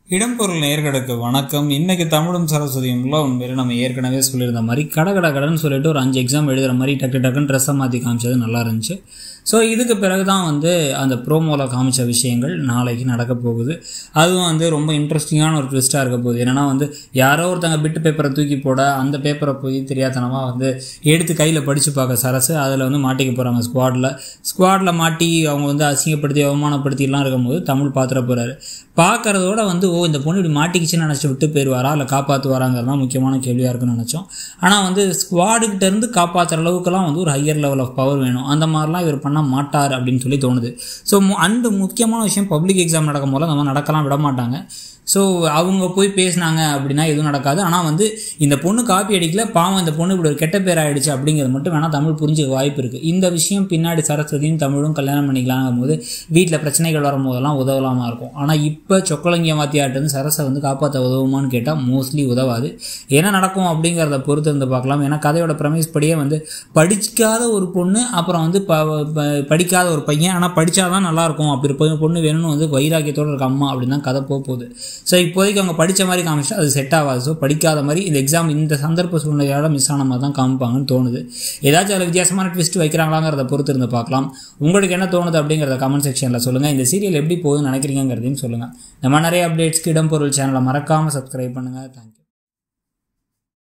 இடம்பொருள் நேர்களுக்கு வணக்கம் இன்னைக்கு தமிழும் சரஸ்வதியும்ல உண்மையில நம்ம ஏற்கனவே சொல்லியிருந்த மாதிரி கட கட கடன்னு சொல்லிட்டு ஒரு அஞ்சு எக்ஸாம் எழுதுற மாதிரி டக்கு டக்குன்னு ட்ரெஸ்ஸை மாற்றி காமிச்சது நல்லா இருந்துச்சு ஸோ இதுக்கு பிறகு தான் வந்து அந்த ப்ரோமோவில் காமிச்ச விஷயங்கள் நாளைக்கு நடக்க போகுது அதுவும் வந்து ரொம்ப இன்ட்ரெஸ்டிங்கான ஒரு ட்விஸ்ட்டாக இருக்க போகுது என்னன்னா வந்து யாரோ ஒருத்தங்க பிட்டு பேப்பரை தூக்கி போட அந்த பேப்பரை போய் தெரியாதனமாக வந்து எடுத்து கையில் படித்து பார்க்க சரசு அதில் வந்து மாட்டிக்க போகிறாங்க ஸ்குவாடில் ஸ்குவாடில் மாட்டி அவங்க வந்து அசிங்கப்படுத்தி அவமானப்படுத்திலாம் இருக்கும்போது தமிழ் பார்த்துட போகிறாரு பார்க்கறதோட வந்து ஓ இந்த பொண்ணு இப்படி மாட்டிக்கிச்சுன்னு நினச்சி விட்டு போயிடுவாரா இல்லை காப்பாற்றுவாராங்கிறது தான் முக்கியமான கேள்வியாக இருக்குன்னு நினச்சோம் ஆனால் வந்து ஸ்குவாடுகிட்ட இருந்து காப்பாற்றுற அளவுக்குலாம் வந்து ஒரு ஹையர் லெவல் ஆஃப் பவர் வேணும் அந்த மாதிரிலாம் இவர் பண்ண மாட்டார் அப்படின்னு சொல்லி தோணுது ஸோ அண்டு முக்கியமான விஷயம் பப்ளிக் எக்ஸாம் நடக்கும் போது அந்த மாதிரி நடக்கலாம் விட மாட்டாங்க ஸோ அவங்க போய் பேசினாங்க அப்படின்னா எதுவும் நடக்காது ஆனால் வந்து இந்த பொண்ணு காப்பி அடிக்கல பாவம் இந்த பொண்ணு இப்படி ஒரு கெட்ட பேர் ஆயிடுச்சு அப்படிங்கிறது மட்டும் வேணால் தமிழ் புரிஞ்சுக்க வாய்ப்பு இருக்குது இந்த விஷயம் பின்னாடி சரஸ்வதியும் தமிழும் கல்யாணம் பண்ணிக்கலாங்கும் போது வீட்டில் பிரச்சனைகள் வரும்போதெல்லாம் உதவலாமா இருக்கும் ஆனால் இப்போ சொக்கலங்கிய மாத்தியாட்டு சரஸை வந்து காப்பாற்ற உதவுமான்னு கேட்டால் மோஸ்ட்லி உதவாது என்ன நடக்கும் அப்படிங்கிறத பொறுத்து இருந்து பார்க்கலாம் ஏன்னா கதையோட பிரமிஸ் படியே வந்து படிக்காத ஒரு பொண்ணு அப்புறம் வந்து ப ப- படிக்காத ஒரு பையன் ஆனால் படித்தாதான் நல்லாயிருக்கும் அப்படி ஒரு பொண்ணு வேணும்னு வந்து வைராக்கியத்தோட இருக்க அம்மா அப்படின்னு தான் கதை போக போகுது ஸோ இப்போதைக்கு அவங்க படித்த மாதிரி காமிச்சா அது செட் ஆகாது ஸோ படிக்காத மாதிரி இந்த எக்ஸாம் இந்த சந்தர்ப்ப சூழ்நிலையால் மிஸ் ஆன மாதிரி தான் காமிப்பாங்கன்னு தோணுது ஏதாச்சும் அதில் வித்தியாசமான ட்விஸ்ட் வைக்கிறாங்களாங்கிறத பொறுத்து இருந்து பார்க்கலாம் உங்களுக்கு என்ன தோணுது அப்படிங்கிறத கமெண்ட் செக்ஷனில் சொல்லுங்கள் இந்த சீரியல் எப்படி போகுதுன்னு நினைக்கிறீங்கிறதையும் சொல்லுங்கள் இந்த மாதிரி நிறைய அப்டேட்ஸ்க்கு இடம்பொருள் சேனலை மறக்காமல் சப்ஸ்கிரைப் பண்ணுங்கள் தேங்க்யூ